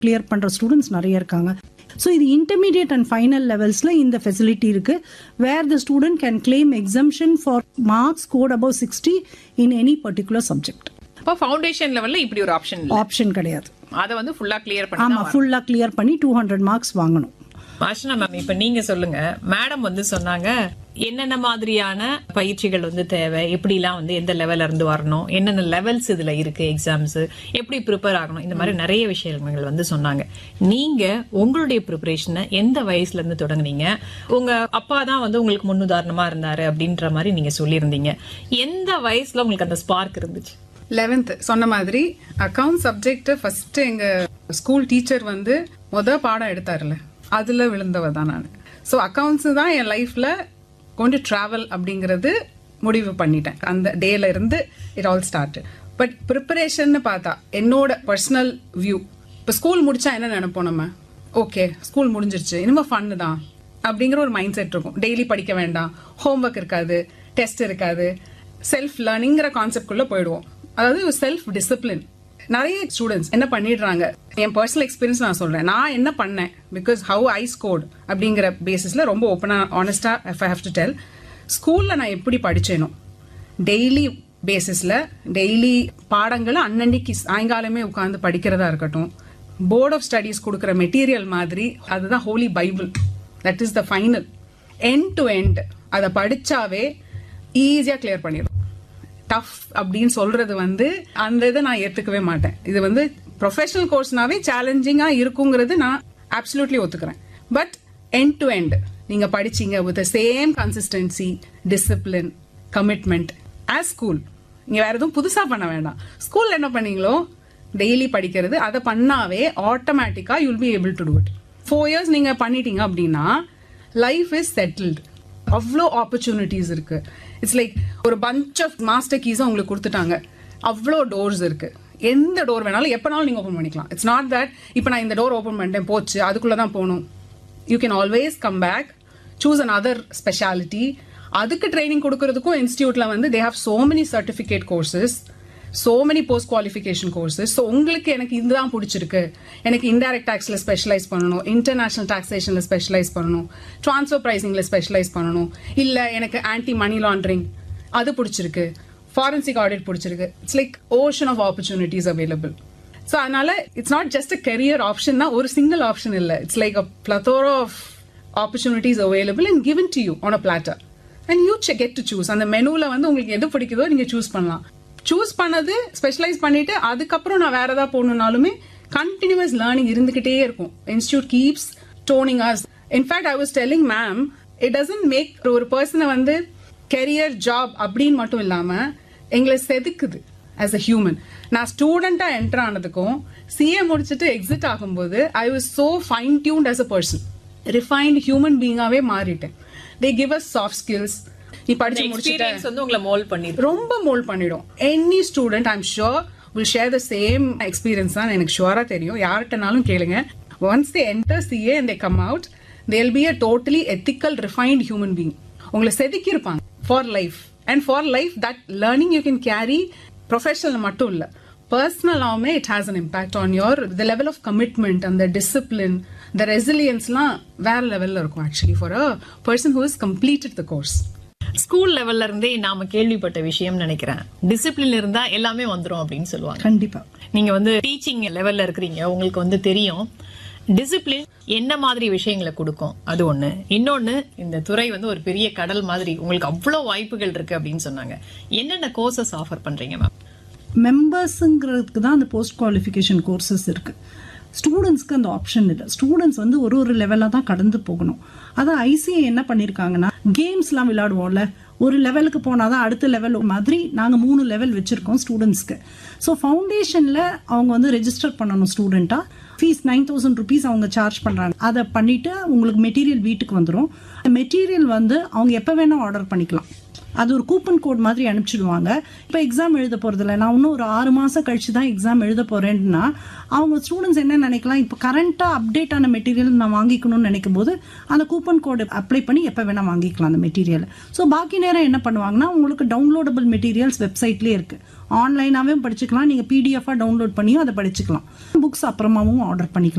clear பண்ற students நிறைய இருக்காங்க ஸோ இது இன்டர்மீடியட் அண்ட் ஃபைனல் லெவல்ஸ்ல இந்த ஃபெசிலிட்டி இருக்கு where the student can claim exemption for marks got above sixty in any particular subject அப்ப foundation லெவல்ல இப்படி ஒரு ஆப்ஷன் இல்ல ஆப்ஷன் கிடையாது அத வந்து ஃபுல்லா கிளியர் பண்ணி ஆமா ஃபுல்லா கிளியர் பண்ணி டூ ஹண்ட்ரட் மார்க்ஸ் வாங்கணும் மாஷனா மேம் இப்ப நீங்க சொல்லுங்க மேடம் வந்து சொன்னாங்க என்னென்ன மாதிரியான பயிற்சிகள் வந்து தேவை எப்படிலாம் வந்து எந்த லெவல்ல இருந்து வரணும் என்னென்ன லெவல்ஸ் இதுல இருக்கு எக்ஸாம்ஸ் எப்படி ப்ரிப்பேர் ஆகணும் இந்த மாதிரி நிறைய விஷயங்கள் வந்து சொன்னாங்க நீங்க உங்களுடைய ப்ரிப்பரேஷனை எந்த வயசுல இருந்து தொடங்குனீங்க உங்க அப்பா தான் வந்து உங்களுக்கு முன்னுதாரணமா இருந்தாரு அப்படின்ற மாதிரி நீங்க சொல்லியிருந்தீங்க எந்த வயசுல உங்களுக்கு அந்த ஸ்பார்க் இருந்துச்சு லெவன்த் சொன்ன மாதிரி அக்கவுண்ட் சப்ஜெக்ட் ஃபர்ஸ்ட் எங்க ஸ்கூல் டீச்சர் வந்து முத பாடம் எடுத்தாருல அதுல விழுந்தவ தான் நான் ஸோ அக்கவுண்ட்ஸ் தான் என் லைஃப்ல கொண்டு டிராவல் அப்படிங்கிறது முடிவு பண்ணிட்டேன் அந்த டேல இருந்து it all start but preparation பார்த்தா என்னோட பர்சனல் வியூ இப்போ ஸ்கூல் முடிச்சா என்ன நினைப்போம் நம்ம ஓகே ஸ்கூல் முடிஞ்சிருச்சு இனிமே ஃபன்னு தான் அப்படிங்கிற ஒரு மைண்ட் செட் இருக்கும் டெய்லி படிக்க வேண்டாம் ஹோம்ஒர்க் இருக்காது டெஸ்ட் இருக்காது செல்ஃப் லேர்னிங்கிற கான்செப்ட்குள்ள போயிடுவோம் அதாவது செல்ஃப் டிசிப்ளின் நிறைய ஸ்டூடெண்ட்ஸ் என்ன பண்ணிடுறாங்க என் பர்சனல் எக்ஸ்பீரியன்ஸ் நான் சொல்றேன் நான் என்ன பண்ணேன் பிகாஸ் ஹவு ஐ ஸ்கோர்ட் அப்படிங்கிற பேசிஸ்ல ரொம்ப ஓப்பனா ஆனஸ்டா if I have to tell ஸ்கூல்ல நான் எப்படி படிச்சேனோ டெய்லி பேசிஸ்ல டெய்லி பாடங்களை அன்னன்னைக்கு சாயங்காலமே உட்காந்து படிக்கிறதா இருக்கட்டும் போர்ட் ஆஃப் ஸ்டடீஸ் கொடுக்குற மெட்டீரியல் மாதிரி அதுதான் holy bible that is the final end to end அதை படிச்சாவே ஈஸியா கிளியர் பண்ணிடும் டஃப் அப்படின்னு சொல்றது வந்து அந்த இதை நான் ஏத்துக்கவே மாட்டேன் இது வந்து ப்ரொஃபஷனல் கோர்ஸ்னாவே சேலஞ்சிங்கா இருக்குங்கிறது நான் அப்சல்யூட்லி ஒத்துக்கிறேன் பட் எண்ட் டு எண்ட் நீங்க படிச்சீங்க with same consistency discipline commitment as school நீங்க வேற எதுவும் புதுசா பண்ண வேண்டாம் ஸ்கூல்ல என்ன பண்ணீங்களோ டெய்லி படிக்கிறது அதை பண்ணாவே ஆட்டோமேட்டிக்கா you'll be able to do it four years நீங்க பண்ணிட்டீங்க அப்படின்னா லைஃப் இஸ் செட்டில்டு அவ்வளோ ஆப்பர்ச்சுனிட்டிஸ் இருக்கு இட்ஸ் லைக் ஒரு பஞ்ச் ஆஃப் மாஸ்டர் கீஸும் உங்களுக்கு கொடுத்துட்டாங்க அவ்வளோ டோர்ஸ் இருக்கு எந்த டோர் வேணாலும் எப்பனாலும் நீங்க ஓப்பன் பண்ணிக்கலாம் இட்ஸ் நாட் தட் இப்போ நான் இந்த டோர் ஓப்பன் பண்ணிட்டேன் போச்சு அதுக்குள்ள தான் போகணும் you can always come back choose another speciality அதுக்கு ட்ரைனிங் கொடுக்கறதுக்கும் இன்ஸ்டியூட்ல வந்து they have so many certificate courses so many post qualification courses so உங்களுக்கு எனக்கு இதுதான் பிடிச்சிருக்கு எனக்கு இன்டைரக்ட் டாக்ஸ்ல ஸ்பெஷலைஸ் பண்ணணும் இன்டர்நேஷனல் டாக்ஸேஷன்ல ஸ்பெஷலைஸ் பண்ணணும் ட்ரான்ஸ்ஃபர் பிரைசிங்ல ஸ்பெஷலைஸ் பண்ணணும் இல்ல எனக்கு ஆன்டி மணி லாண்டரிங் அது பிடிச்சிருக்கு ஃபாரன்சிக் ஆடிட் பிடிச்சிருக்கு it's like ocean of opportunities available so அதனால it's not just a career option தான் ஒரு சிங்கிள் ஆப்ஷன் இல்லை it's like a plethora of opportunities available and given to you on a platter and you get to choose அந்த மெனுல வந்து உங்களுக்கு எது பிடிக்குதோ நீங்க சூஸ் பண்ணலாம் சூஸ் பண்ணது ஸ்பெஷலைஸ் பண்ணிட்டு அதுக்கப்புறம் நான் வேற ஏதாவது போகணும்னாலுமே கண்டினியூஸ் லேர்னிங் இருந்துகிட்டே இருக்கும் institute keeps toning us in fact I was telling ma'am it doesn't make ஒரு பர்சனை வந்து கெரியர் ஜாப் அப்படின்னு மட்டும் இல்லாம எங்களை செதுக்குது ஆஸ் அ ஹியூமன் நான் ஸ்டூடெண்டா என்டர் ஆனதுக்கும் சிஏ முடிச்சுட்டு எக்ஸிட் ஆகும்போது I was so fine tuned as a person refined human பீங்காவே மாறிட்டேன் they give us soft skills நீ படிச்சு முடிச்சுட்ட எக்ஸ்பீரியன்ஸ் வந்து உங்களை மோல் பண்ணிருக்கு ரொம்ப மோல்ட் பண்ணிடும் any student I'm sure will share the same experience தான் எனக்கு ஷுவரா தெரியும் யார்கிட்டனாலும் கேளுங்க once they enter CA and they come out they'll be a totally ethical refined human being உங்களை செதுக்கி இருப்பாங்க for life and for life that learning you can carry professional மட்டும் இல்ல பர்சனலாவுமே it has an impact on your the level of commitment அந்த discipline the ரெசிலியன்ஸ்லாம் வேற லெவல்ல இருக்கும் actually for a person who is completed the course school லெவல்ல இருந்தே நாம கேள்விப்பட்ட விஷயம் நினைக்கிறேன் டிசிப்ளின் இருந்தா எல்லாமே வந்துரும் அப்படின்னு சொல்லுவாங்க கண்டிப்பா நீங்க வந்து டீச்சிங் லெவல்ல இருக்கிறீங்க உங்களுக்கு வந்து தெரியும் டிசிப்ளின் என்ன மாதிரி விஷயங்களை கொடுக்கும் அது ஒண்ணு இன்னொன்னு இந்த துறை வந்து ஒரு பெரிய கடல் மாதிரி உங்களுக்கு அவ்வளவு வாய்ப்புகள் இருக்கு அப்படின்னு சொன்னாங்க என்னென்ன கோர்சஸ் ஆஃபர் பண்றீங்க மேம் மெம்பர்ஸுங்கிறதுக்கு தான் அந்த போஸ்ட் குவாலிஃபிகேஷன் கோர்சஸ் இருக்கு ஸ்டூடெண்ட்ஸ்க்கு அந்த ஆப்ஷன் இல்லை ஸ்டூடெண்ட்ஸ் வந்து ஒரு ஒரு லெவலாக தான் கடந்து போகணும் அதான் ஐசிஐ என்ன பண்ணியிருக்காங்கன்னா கேம்ஸ்லாம் விளையாடுவோம்ல ஒரு லெவலுக்கு போனால் தான் அடுத்த லெவல் மாதிரி நாங்கள் மூணு லெவல் வச்சுருக்கோம் ஸ்டூடெண்ட்ஸ்க்கு ஸோ ஃபவுண்டேஷனில் அவங்க வந்து ரெஜிஸ்டர் பண்ணணும் ஸ்டூடெண்ட்டாக ஃபீஸ் நைன் தௌசண்ட் ருபீஸ் அவங்க சார்ஜ் பண்ணுறாங்க அதை பண்ணிவிட்டு உங்களுக்கு மெட்டீரியல் வீட்டுக்கு வந்துடும் மெட்டீரியல் வந்து அவங்க எப்போ வேணால் ஆர்டர் பண்ணிக்கலாம் அது ஒரு கூப்பன் கோட் மாதிரி அனுப்பிச்சிடுவாங்க இப்போ எக்ஸாம் எழுத போகிறதில்ல நான் இன்னும் ஒரு ஆறு மாதம் கழிச்சு தான் எக்ஸாம் எழுத போகிறேன்னா அவங்க ஸ்டூடெண்ட்ஸ் என்ன நினைக்கலாம் இப்போ கரண்ட்டாக அப்டேட் ஆன மெட்டீரியல் நான் வாங்கிக்கணும்னு நினைக்கும் போது அந்த கூப்பன் கோடு அப்ளை பண்ணி எப்போ வேணால் வாங்கிக்கலாம் அந்த மெட்டீரியல் ஸோ பாக்கி நேரம் என்ன பண்ணுவாங்கன்னா உங்களுக்கு டவுன்லோடபிள் மெட்டீரியல்ஸ் வெப்சைட்லேயே இருக்குது ஆன்லைனாகவே படிச்சுக்கலாம் நீங்கள் பிடிஎஃபாக டவுன்லோட் பண்ணியும் அதை படிச்சுக்கலாம் புக்ஸ் அப்புறமாவும் ஆர்டர் பண்ணிக்கலாம்